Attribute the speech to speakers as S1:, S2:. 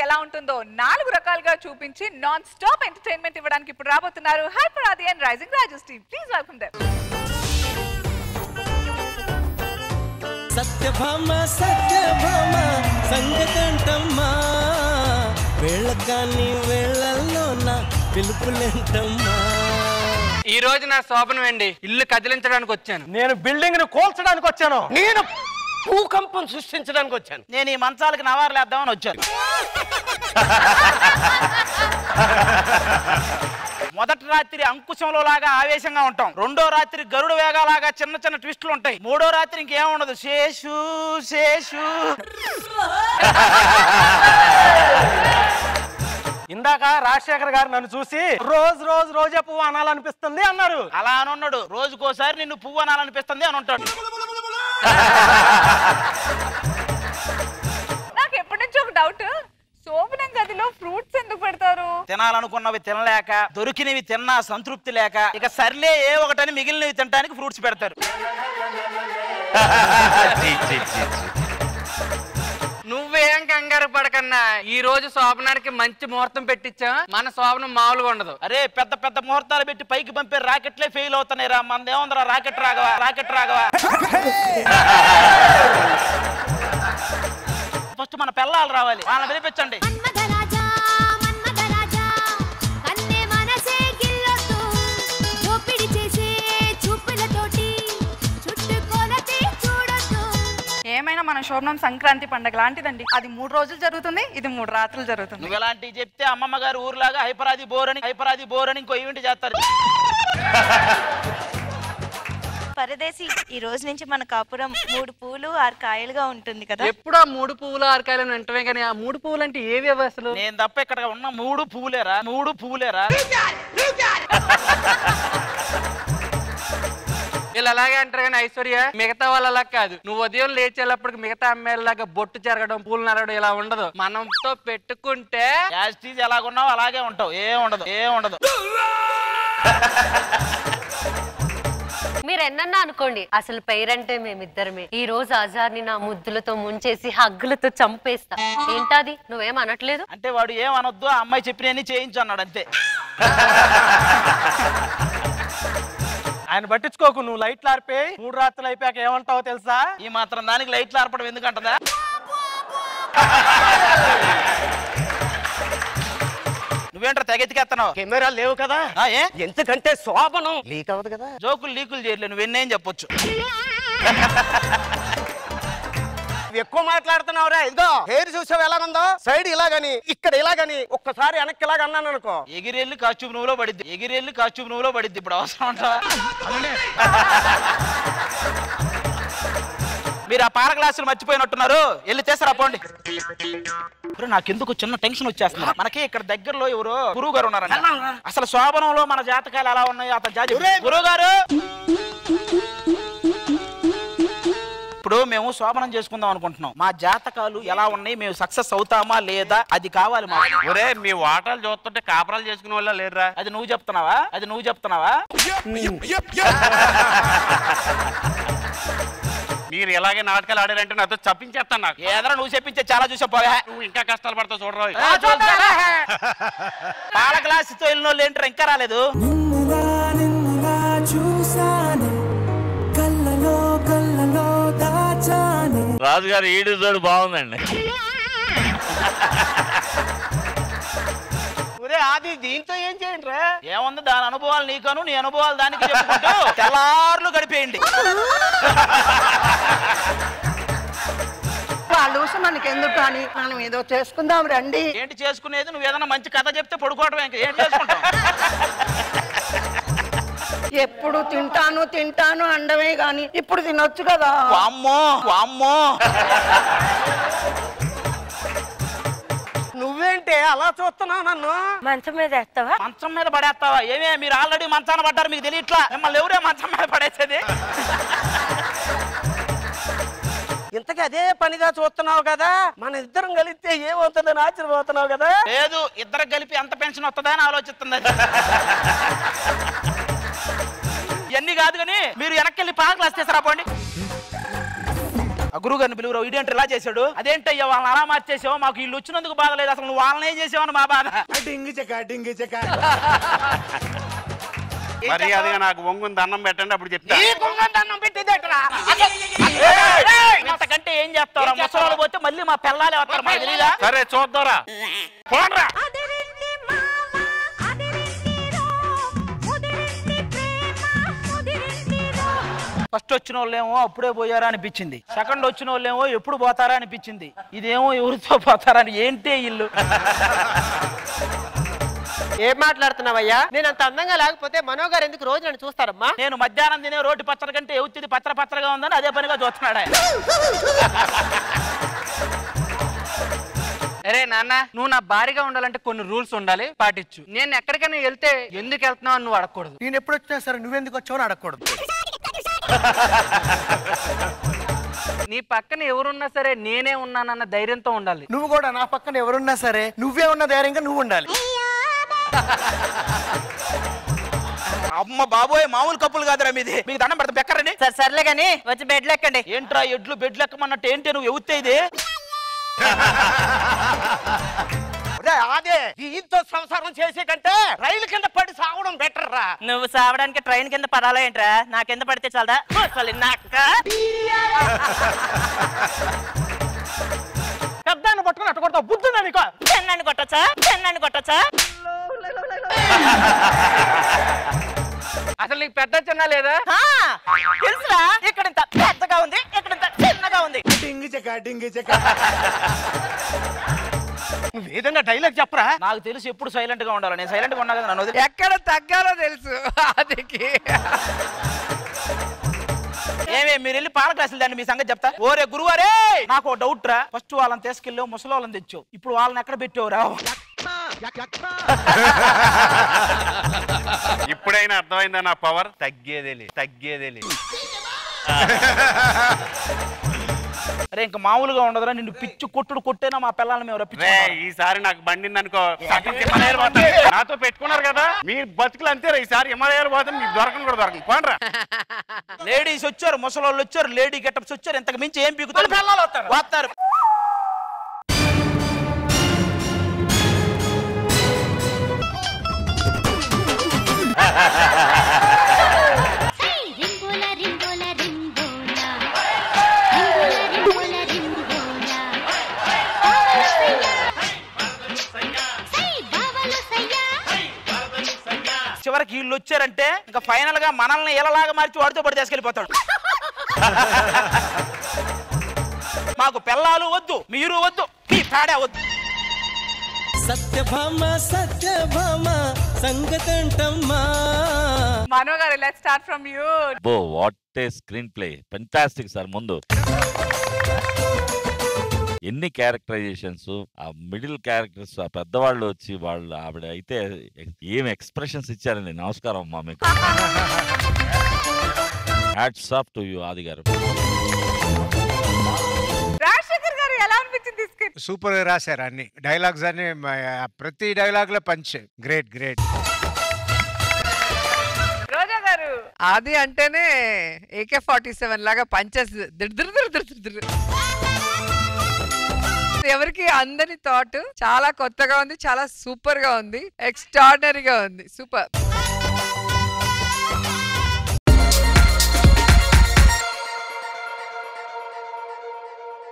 S1: ఎలా ఉంటుందో నాలుగు రకాలుగా చూపించి నాన్ స్టాప్ ఎంటర్టైన్మెంట్ ఇవ్వడానికి ఇప్పుడు రాబోతున్నారు hyper Aadi and rising Raju's team please welcome them
S2: Satyabhama Satyabhama సంగతంటమ్మా వేళకాని వేళల్లో నా పిలుపులేంటమ్మా
S3: ఈ రోజు నా శోభనం అండి ఇల్లు కదిలించడానికి వచ్చాను
S4: నేను బిల్డింగ్ ను కోల్చడానికి వచ్చాను
S5: నేను భూకంపం సృష్టించడానికి వచ్చాను
S6: నేను ఈ మంచాలకి నవారులు వేద్దామని వచ్చాను మొదటి రాత్రి అంకుశంలో లాగా ఆవేశంగా ఉంటాం రెండో రాత్రి గరుడ వేగాలాగా చిన్న చిన్న ట్విస్టులు ఉంటాయి మూడో రాత్రి ఇంకేం ఉండదు శేషు శేషు
S4: ఇందాక రాజశేఖర్ గారు నన్ను చూసి రోజు రోజు రోజే పువ్వు అనాలనిపిస్తుంది అన్నారు
S6: అలా అని ఉన్నాడు రోజుకోసారి నిన్ను పువ్వు అనాలనిపిస్తుంది అని ఉంటాడు
S1: నాకు ఎప్పటి నుంచి ఒక డౌట్ శోభనం గదిలో ఫ్రూట్స్ ఎందుకు పెడతారు
S6: తినాలనుకున్నవి తినలేక దొరికినవి తిన్నా సంతృప్తి లేక ఇక సర్లే ఏ ఒకటని మిగిలినవి తినడానికి ఫ్రూట్స్ పెడతారు
S3: నువ్వేం కంగారు పడకన్నా ఈ రోజు శోభనానికి మంచి ముహూర్తం పెట్టించా మన శోభనం మామూలుగా ఉండదు
S6: అరే పెద్ద పెద్ద ముహూర్తాలు పెట్టి పైకి పంపే రాకెట్లే ఫెయిల్ అవుతున్నాయి రా మనదేముందిరా rocket Raghava rocket Raghava first మన పిల్లలు రావాలి వాళ్ళని పిలిపించండి
S7: మన్మథరాజా మన్మథరాజా కన్నే మనసే గిల్లొద్దు దోపిడి చేసే చూపులతోటి చుట్టుకొలతే చూడొద్దు
S8: ఏమైనా మన శోభనం సంక్రాంతి పండగ లాంటిదండి అది మూడు రోజులు జరుగుతుంది ఇది మూడు రాత్రులు జరుగుతుంది
S6: నువ్వు ఎలాంటివి చెప్తే అమ్మమ్మ గారు ఊర్లాగా హైపరాది బోర్ అని హైపరాది బోర్ అని ఇంకో ఈవెంట్ చేస్తారు
S9: పరదేశి ఈ రోజు నుంచి మన కాపురం మూడు పూలు ఆరు కాయలుగా ఉంటుంది కదా
S3: ఎప్పుడు ఆ మూడు పువ్వులు ఆరకాయలు వింటమే కానీ ఆ మూడు పువ్వులు అంటే ఏవి అవి అసలు
S6: నేను తప్ప ఇక్కడ ఉన్న మూడు పువ్వులేరా మూడు పువ్వులేరా
S3: వీళ్ళు అలాగే అంటారు కానీ ఐశ్వర్య మిగతా వాళ్ళు అలా కాదు నువ్వు ఉదయం లేచేటప్పటికి మిగతా అమ్మాయిలాగా బొట్టు చెరగడం పూలు నరగడం ఇలా ఉండదు మనంతో పెట్టుకుంటే
S6: యాస్టీజ్ ఎలాగున్నావు అలాగే ఉంటావు ఏం ఉండదు ఏం ఉండదు
S10: మీరు ఎన్నన్నా అనుకోండి అసలు పేరంటే మేమిద్దరమే ఈ రోజు అజార్ని నా ముద్దులతో ముంచేసి హగ్గులతో చంపేస్తా ఏంటది నువ్వేం అనట్లేదు
S6: అంటే వాడు ఏం అనొద్దు ఆ అమ్మాయి చెప్పినవన్నీ చేయించు అన్నాడు అంతే
S4: ఆయన పట్టించుకోకు నువ్వు లైట్లు ఆరిపోయి మూడు రాత్రులు అయిపోయాక ఏమంటావో తెలుసా
S6: ఈ మాత్రం దానికి లైట్లు ఆర్పడం ఎందుకంటదా నువ్వేంట్రా తెగెత్తికెత్తనావు
S5: కెమెరా లేవు కదా
S6: ఆ, ఏ
S5: ఎందుకంటే శోభనం లీక్ అవ్వదు కదా
S6: జోకులు లీకులు చేయట్లేదు నువ్వెన్నేం చెప్పొచ్చు
S5: నువ్వు ఎక్కువ మాట్లాడుతున్నావురా ఇదిగో హెయిర్ చూసావు ఎలాగుందో సైడ్ ఇలాగని ఇక్కడ ఇలాగని ఒక్కసారి వెనక్కి ఇలాగ అన్నాను అనుకో
S6: ఎగిరెళ్ళి కాస్ట్యూమ్ నువ్వులో పడిద్ది ఎగిరెళ్ళి కాస్ట్యూమ్ నువ్వులో పడిద్ది ఇప్పుడు అవసరం ఉంటావా మీరు ఆ పాల గ్లాసులు మర్చిపోయినట్టున్నారు వెళ్ళి చేస్తారా పోండి ఒరేయ్, నాకెందుకు చిన్న టెన్షన్ వచ్చేస్తుంది మనకి ఇక్కడ దగ్గరలో ఎవరో గురువు గారు ఉన్నారంట అసలు శోభనంలో మన జాతకాలు ఎలా ఉన్నాయో అతను జాతి గురువు గారు ఇప్పుడు మేము శోభనం చేసుకుందాం అనుకుంటున్నాం మా జాతకాలు ఎలా ఉన్నాయి మేము సక్సెస్ అవుతామా లేదా అది కావాలి మాకు
S5: ఒరే మీ వాటాలు చూస్తుంటే కాపరాలు చేసుకునే వాళ్ళ లేరురా
S6: అది నువ్వు చెప్తున్నావా అది నువ్వు చెప్తున్నావా
S5: మీరు ఇలాగే నాటకాలు ఆడారంటే నాతో చప్పించేస్తాను నాకు
S6: ఏదైనా నువ్వు చెప్పించే చాలా చూసా పోవా
S5: నువ్వు ఇంకా కష్టాలు పడతావు చూడరా
S6: ఏ, చూద్దాం. పాల గ్లాసుతో వెళ్ళిన వాళ్ళు ఏంటారు ఇంకా రాలేదు
S2: నిన్నుగా నిన్నుగా చూసానే కళ్ళలో కళ్ళలో దాచానే
S5: రాజుగారు ఈడు జోడు బాగుందండి
S6: ఒరే ఆది దీంతో ఏం చేయండి రా ఏముంది దాని అనుభవాలు నీకను నీ అనుభవాలు దానికి చెప్పుకుంటూ తెల్లార్లు గడిపేయండి
S8: వాళ్ళు మనకి ఎందుకు కానీ మనం ఏదో చేసుకుందాం రండి
S6: ఏంటి చేసుకునేది నువ్వు ఏదైనా మంచి కథ చెప్తే పడుకోవడం ఇంకా ఏం చేసుకుంటావు
S8: ఎప్పుడు తింటాను తింటాను అండమే గాని ఇప్పుడు తినొచ్చు కదా
S6: వామ్మో వామ్మో
S5: నువ్వేంటే అలా చూస్తున్నావు నన్ను
S9: మంచం మీద వేస్తావా
S6: మంచం మీద పడేస్తావా ఏమే మీరు ఆల్రెడీ మంచాన పడ్డారు మీకు తెలియట్లా మిమ్మల్ని ఎవరే మంచం మీద పడేసేది
S5: ఇంతకీ అదే పనిగా చూస్తున్నావు కదా మన ఇద్దరం కలిస్తే ఏమవుతుందని ఆశ్చర్యపోతున్నావు కదా
S6: లేదు ఇద్దరు కలిపి ఎంత పెన్షన్ వస్తుందా అని ఆలోచిస్తుంది అది. ఇవన్నీ కాదు కానీ మీరు వెనక్కి వెళ్ళి పాల గ్లాస్ తీసారా పోండి ఆ గురువు గారిని పిలువురు ఇదేంటి ఇలా చేశాడు అదేంటయ్యా వాళ్ళని అలా మార్చేసావు మాకు వీళ్ళు వచ్చినందుకు బాధ లేదు అసలు నువ్వు వాళ్ళని ఏం చేసావని మా బాధ
S5: డింగి చెక్క డింగి చెక్క
S11: మర్యాదగా నాకు వంగుని దండం పెట్టండి అప్పుడు చెప్తా
S6: ఈ గుంగం దండం పెట్టేదేట్రా? ఇంతకంటే ఏం చేస్తారా ముసలి పోతే మళ్ళీ మా పిల్లలే వస్తారు మాకు తెలీదా
S11: సరే చూద్దారా
S6: పోండ్రా.
S7: అదిరింది మామ అదిరిందిరో ముదిరింది ప్రేమ ముదిరిందిరో
S6: ఫస్ట్ వచ్చిన వాళ్ళేమో అప్పుడే పోయారా అనిపించింది సెకండ్ వచ్చిన వాళ్ళేమో ఎప్పుడు పోతారా అనిపించింది ఇదేమో ఎవరితో పోతారని ఏంటి ఇల్లు
S12: ఏం మాట్లాడుతున్నావయ్యా నేను అంత అందంగా లేకపోతే మనో గారు ఎందుకు రోజు నన్ను చూస్తారమ్మా
S6: నేను మధ్యాహ్నం తినే రోడ్డు పచ్చడి కంటే ఎవుతుంది పత్ర పత్రగా ఉందని అదే పనిగా చూస్తున్నాడు ఆయన
S3: అరే నాన్న నువ్వు నా భారీగా ఉండాలంటే కొన్ని రూల్స్ ఉండాలి పాటించు నేను ఎక్కడికైనా వెళ్తే ఎందుకు వెళ్తున్నావు అని నువ్వు అడగకూడదు
S4: నేను ఎప్పుడు వచ్చినా సరే నువ్వెందుకు వచ్చావు అని అడగకూడదు
S3: నీ పక్కన ఎవరున్నా సరే నేనే ఉన్నానన్న ధైర్యంతో ఉండాలి
S4: నువ్వు కూడా నా పక్కన ఎవరున్నా సరే నువ్వే ఉన్న ధైర్యంగా నువ్వు ఉండాలి
S6: అమ్మ బాబోయ్ మామూలు కప్పులు కాదురా మీది మీకు దండం పెడతా బెక్కరండి
S12: సరే సర్లే గాని వచ్చి బెడ్ లెక్కండి
S6: ఏంట్రా ఎడ్లు బెడ్లు ఎక్కమన్నట్టు ఏంటి నువ్వు ఎవుతే ఇది
S5: ఒరే, అదే దీంతో సంసారం చేసే కంటే రైలు కింద పడి సావడం బెటర్ రా
S12: నువ్వు సావడానికి ట్రైన్ కింద పడాలా ఏంట్రా నా కింద పడితే చాలదా అసలు నక్క
S4: పెద్ద పట్టుకుని అట్ట కొడతావు బుద్ధుందా నీకు
S12: చెన్నాన్ని కొట్టచ్చా చెన్నాన్ని కొట్టచ్చా
S3: అసలు నీకు పెద్ద చిన్న లేదా
S12: తెలుసురా ఇక్కడ ఇంత పెద్దగా ఉంది ఇక్కడ ఇంత చిన్నగా ఉంది
S5: డింగి చెక్క డింగి చెక్క నువ్వు ఏదైనా డైలాగ్ చెప్పరా
S6: నాకు తెలిసి ఎప్పుడు సైలెంట్ గా ఉండాలి నేను సైలెంట్ గా ఉన్నా కదా నన్ను వదిలి
S3: ఎక్కడ తగ్గాలో తెలుసు అదికి
S6: ఏమే మీరు వెళ్ళి పాల క్లాసులు దాన్ని మీ సంగతి చెప్తా ఓరే గురువారే నాకు ఓ డౌట్ రా ఫస్ట్ వాళ్ళని తీసుకెళ్ళావు ముసలి వాళ్ళని తెచ్చావు ఇప్పుడు వాళ్ళని ఎక్కడ పెట్టావురా
S11: ఇప్పుడైనా అర్థమైందా నా పవర్ తగ్గేదేలే తగ్గేదేలే
S6: అరే ఇంకా మామూలుగా ఉండదురా నిన్ను పిచ్చు కొట్టుడు కొట్టేనా మా పిల్లల్ని మేము
S11: రే
S6: రప్పించుకుంటాం
S11: ఈసారి నాకు బండింది అనుకో నాతో పెట్టుకున్నారు కదా మీ బతుకులు అంతే ఈసారి హిమాలయాలు పోతే మీకు దొరకను కూడా దొరకను పోండ్రా
S6: లేడీస్ వచ్చారు ముసలి వాళ్ళు వచ్చారు లేడీ గెటప్స్ వచ్చారు ఇంతకు మించి ఏం పీకుతారు వస్తారు
S7: రింగోల రింగోల రింగోల రింగోల రింగోల బావలు సయ్యా సై బావలు సయ్యా
S6: చివరికి వీళ్ళు వచ్చారంటే ఇంకా ఫైనల్ గా మనల్ని ఎలాగా మార్చి వాడితో పడి తీసుకెళ్ళిపోతాడు మాకు పిల్లలు వద్దు మీరు వద్దు మీ పేడే వద్దు
S2: సత్యభామ సత్యభామ సంగతంటమ్మా
S1: Mano garu let start from you
S13: బో what a screenplay fantastic sir ముందు ఎన్ని క్యారెక్టరైజేషన్స్ ఆ మిడిల్ క్యారెక్టర్స్ ఆ పెద్దవాళ్ళు వచ్చి వాళ్ళు ఆవిడ అయితే ఏం ఎక్స్ప్రెషన్స్ ఇచ్చారండి నమస్కారం అమ్మా మీకు హ్యాట్స్ ఆఫ్ టు యూ ఆది గారు
S1: రాజశేఖర్ గారు ఎలా అనిపించింది ఈ skit?
S14: సూపర్ గా రాశారు అన్ని డైలాగ్స్ అన్ని మ- ప్రతి డైలాగ్ లో పంచ్ గ్రేట్ గ్రేట్
S1: రోజా గారు
S15: అది అంటేనే ఏకే ఫార్టీ సెవెన్ లాగా పంచెస్ దిర్ ఎవరికి అందని థాట్ చాలా కొత్తగా ఉంది చాలా సూపర్ గా ఉంది ఎక్స్ట్రాడినరీగా ఉంది సూపర్